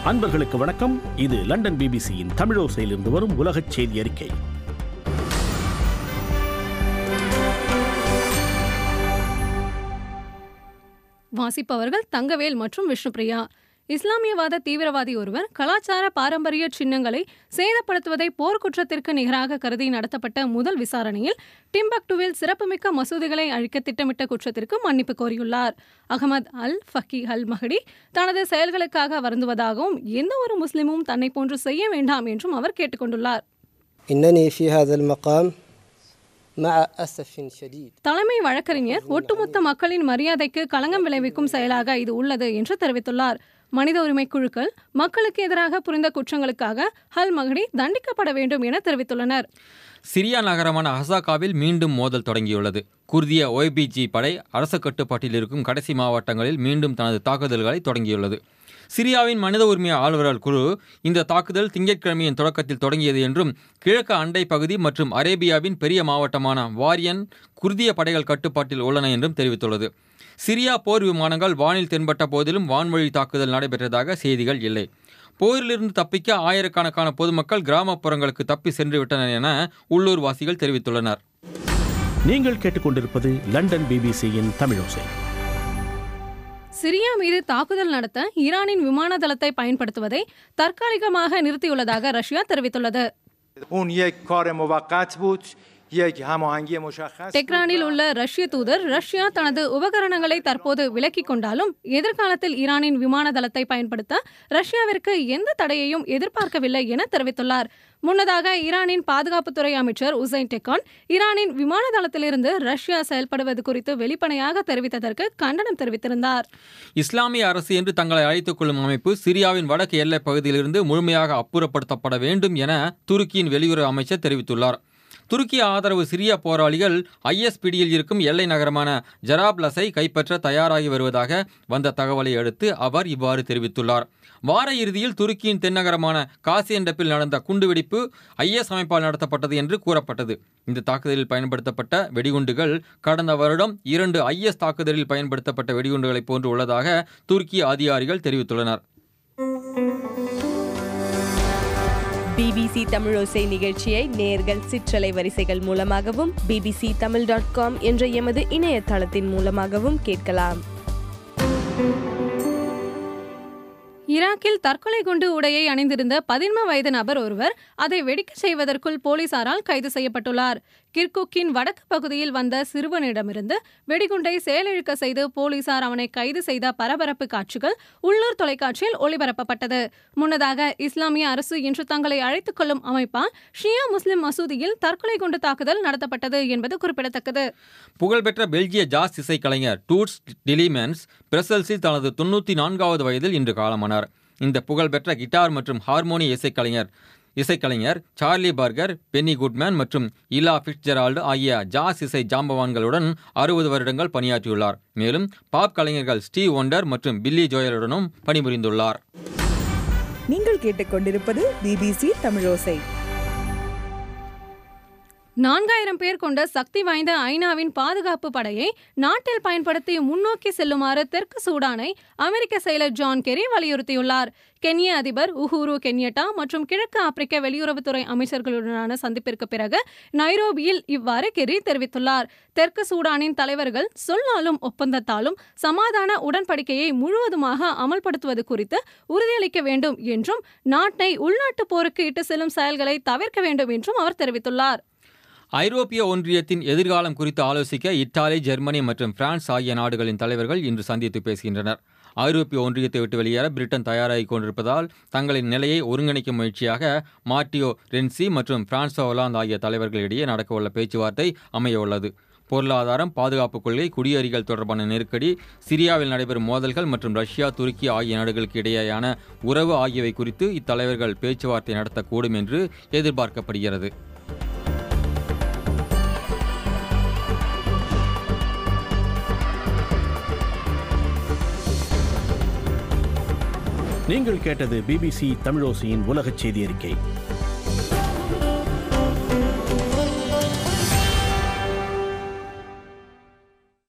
அன்பர்களுக்கு வணக்கம் இது லண்டன் பிபிசியின் தமிழோசையிலிருந்து வரும் உலகச் செய்தி அறிக்கை வாசிப்பவர்கள் தங்கவேல் மற்றும் விஷ்ணுபிரியா இஸ்லாமியவாத தீவிரவாதி ஒருவர் கலாச்சார பாரம்பரிய சின்னங்களை சேதப்படுத்துவதை போர்க்குற்றத்திற்கு நிகராக கருதி நடத்தப்பட்ட முதல் விசாரணையில் டிம்பக்டுவில் சிறப்புமிக்க மசூதிகளை அழிக்க திட்டமிட்ட குற்றத்திற்கு மன்னிப்பு கோரியுள்ளார் அகமது அல் ஃபக்கி அல் மஹடி தனது செயல்களுக்காக வருந்துவதாகவும் எந்த ஒரு முஸ்லிமும் தன்னை போன்று செய்ய வேண்டாம் என்றும் அவர் கேட்டுக்கொண்டுள்ளார் إنني في هذا المقام مع أسف شديد தலைமை வழக்கறிஞர் ஒட்டுமொத்த மக்களின் மரியாதைக்கு களங்கம் விளைவிக்கும் செயலாக இது உள்ளது என்று தெரிவித்துள்ளார் மனித உரிமை குழுக்கள் மக்களுக்கு எதிராக புரிந்த குற்றங்களுக்காக ஹல் மகடி தண்டிக்கப்பட வேண்டும் என தெரிவித்துள்ளனர் சிரியா நகரமான ஹசாகாவில் மீண்டும் மோதல் தொடங்கியுள்ளது குர்திய ஒய்பிஜி படை அரச கட்டுப்பாட்டில் இருக்கும் கடைசி மாவட்டங்களில் மீண்டும் தனது தாக்குதல்களை தொடங்கியுள்ளது சிரியாவின் மனித உரிமை ஆளுநர்கள் குழு இந்த தாக்குதல் திங்கட்கிழமையின் தொடக்கத்தில் தொடங்கியது என்றும் கிழக்கு அண்டை பகுதி மற்றும் அரேபியாவின் பெரிய மாவட்டமான வாரியன் குர்திய படைகள் கட்டுப்பாட்டில் உள்ளன என்றும் தெரிவித்துள்ளது சிரியா போர் விமானங்கள் வானில் தென்பட்ட போதிலும் வான்வழி தாக்குதல் நடைபெற்றதாக செய்திகள் இல்லை போரிலிருந்து தப்பிக்க ஆயிரக்கணக்கான பொதுமக்கள் கிராமப்புறங்களுக்கு தப்பி சென்று விட்டனர் என உள்ளூர்வாசிகள் தெரிவித்துள்ளனர் நீங்கள் கேட்டுக்கொண்டிருப்பது லண்டன் பிபிசியின் தமிழோசை சிரியா மீது தாக்குதல் நடத்த ஈரானின் விமான தளத்தை பயன்படுத்துவதை தற்காலிகமாக நிறுத்தியுள்ளதாக ரஷ்யா தெரிவித்துள்ளது اون یک کار موقت بود یک هماهنگی مشخص டெக்ரானில் உள்ள ரஷ்ய தூதர் ரஷ்யா தனது உபகரணங்களை தற்போது விலக்கிக் கொண்டாலும் எதிர்காலத்தில் ஈரானின் விமான தளத்தை பயன்படுத்த ரஷ்யாவிற்கு எந்த தடையையும் எதிர்பார்க்கவில்லை என தெரிவித்துள்ளார் முன்னதாக ஈரானின் பாதுகாப்புத்துறை அமைச்சர் உசைன் டெக்கான் ஈரானின் விமான தளத்திலிருந்து ரஷ்யா செயல்படுவது குறித்து வெளிப்படையாக தெரிவித்ததற்கு கண்டனம் தெரிவித்திருந்தார் இஸ்லாமிய அரசு என்று தங்களை அழைத்துக் கொள்ளும் அமைப்பு சிரியாவின் வடக்கு எல்லைப் பகுதியிலிருந்து முழுமையாக அப்புறப்படுத்தப்பட வேண்டும் என துருக்கியின் வெளியுறவு அமைச்சர் தெரிவித்துள்ளார் துருக்கி ஆதரவு சிரிய போராளிகள் ஐஎஸ் பிடியில் இருக்கும் எல்லை நகரமான ஜராப்லஸை கைப்பற்ற தயாராகி வருவதாக வந்த தகவலை அடுத்து அவர் இவ்வாறு தெரிவித்துள்ளார் வார இறுதியில் துருக்கியின் தென்னகரமான காசியண்டப்பில் நடந்த குண்டுவெடிப்பு ஐஎஸ் அமைப்பால் நடத்தப்பட்டது என்று கூறப்பட்டது இந்த தாக்குதலில் பயன்படுத்தப்பட்ட வெடிகுண்டுகள் கடந்த வருடம் இரண்டு ஐஎஸ் தாக்குதலில் பயன்படுத்தப்பட்ட வெடிகுண்டுகளைப் போன்று உள்ளதாக துருக்கி அதிகாரிகள் தெரிவித்துள்ளனர் பிபிசி தமிழோசை நிகழ்ச்சியை நேர்கள் சிற்றலை வரிசைகள் மூலமாகவும் பிபிசி தமிழ் டாட் காம் என்ற எமது இணையதளத்தின் மூலமாகவும் கேட்கலாம் ஈராக்கில் தற்கொலை குண்டு உடையை அணிந்திருந்த பதின்ம வயது நபர் ஒருவர் அதை வெடிக்கச் செய்வதற்குள் போலீசாரால் கைது செய்யப்பட்டுள்ளார் கிர்குக்கின் வடக்கு பகுதியில் வந்த சிறுவனிடமிருந்து வெடிகுண்டை செயலிழக்க செய்து போலீசார் அவனை கைது செய்த பரபரப்பு காட்சிகள் உள்ளூர் தொலைக்காட்சியில் ஒளிபரப்பப்பட்டது முன்னதாக இஸ்லாமிய அரசு என்று தங்களை அழைத்துக் கொள்ளும் அமைப்பால் ஷியா முஸ்லிம் மசூதியில் தற்கொலை குண்டு தாக்குதல் நடத்தப்பட்டது என்பது குறிப்பிடத்தக்கது புகழ்பெற்ற பெல்ஜிய ஜாஸ் இசைக்கலைஞர் டூட்ஸ் டிலிமென்ஸ் பிரசல்ஸில் தனது தொண்ணூற்றி நான்காவது வயதில் இன்று காலமானார் இந்த புகழ்பெற்ற கிட்டார் மற்றும் ஹார்மோனி இசைக்கலைஞர் இசைக்கலைஞர் சார்லி பர்கர் பென்னி குட்மேன் மற்றும் இலா ஃபிட்ஜெரால்டு ஆகிய ஜாஸ் இசை ஜாம்பவான்களுடன் அறுபது வருடங்கள் பணியாற்றியுள்ளார் மேலும் பாப் கலைஞர்கள் ஸ்டீவ் ஒண்டர் மற்றும் பில்லி ஜோயலுடனும் பணிபுரிந்துள்ளார் நீங்கள் கேட்டுக்கொண்டிருப்பது பிபிசி தமிழோசை நான்காயிரம் பேர் கொண்ட சக்தி வாய்ந்த ஐநாவின் பாதுகாப்பு படையை நாட்டில் பயன்படுத்தி முன்னோக்கி செல்லுமாறு தெற்கு சூடானை அமெரிக்க செயலர் ஜான் கெரி வலியுறுத்தியுள்ளார் கென்ய அதிபர் உஹூரு கென்யட்டா மற்றும் கிழக்கு ஆப்பிரிக்க வெளியுறவுத்துறை அமைச்சர்களுடனான சந்திப்பிற்கு பிறகு நைரோபியில் இவ்வாறு கெரி தெரிவித்துள்ளார் தெற்கு சூடானின் தலைவர்கள் சொல்லாலும் ஒப்பந்தத்தாலும் சமாதான உடன்படிக்கையை முழுவதுமாக அமல்படுத்துவது குறித்து உறுதியளிக்க வேண்டும் என்றும் நாட்டை உள்நாட்டு போருக்கு இட்டு செல்லும் செயல்களை தவிர்க்க வேண்டும் என்றும் அவர் தெரிவித்துள்ளார் ஐரோப்பிய ஒன்றியத்தின் எதிர்காலம் குறித்து ஆலோசிக்க இத்தாலி ஜெர்மனி மற்றும் பிரான்ஸ் ஆகிய நாடுகளின் தலைவர்கள் இன்று சந்தித்து பேசுகின்றனர் ஐரோப்பிய ஒன்றியத்தை விட்டு வெளியேற பிரிட்டன் தயாராகிக் கொண்டிருப்பதால் தங்களின் நிலையை ஒருங்கிணைக்கும் முயற்சியாக மார்டியோ ரென்சி மற்றும் பிரான்சோ ஒலாந்து ஆகிய தலைவர்களிடையே நடக்கவுள்ள பேச்சுவார்த்தை அமையவுள்ளது பொருளாதாரம் பாதுகாப்பு கொள்கை குடியேறிகள் தொடர்பான நெருக்கடி சிரியாவில் நடைபெறும் மோதல்கள் மற்றும் ரஷ்யா துருக்கி ஆகிய நாடுகளுக்கு இடையேயான உறவு ஆகியவை குறித்து இத்தலைவர்கள் பேச்சுவார்த்தை நடத்தக்கூடும் என்று எதிர்பார்க்கப்படுகிறது நீங்கள் கேட்டது பிபிசி தமிழோசையின் உலகச் செய்தி அறிக்கை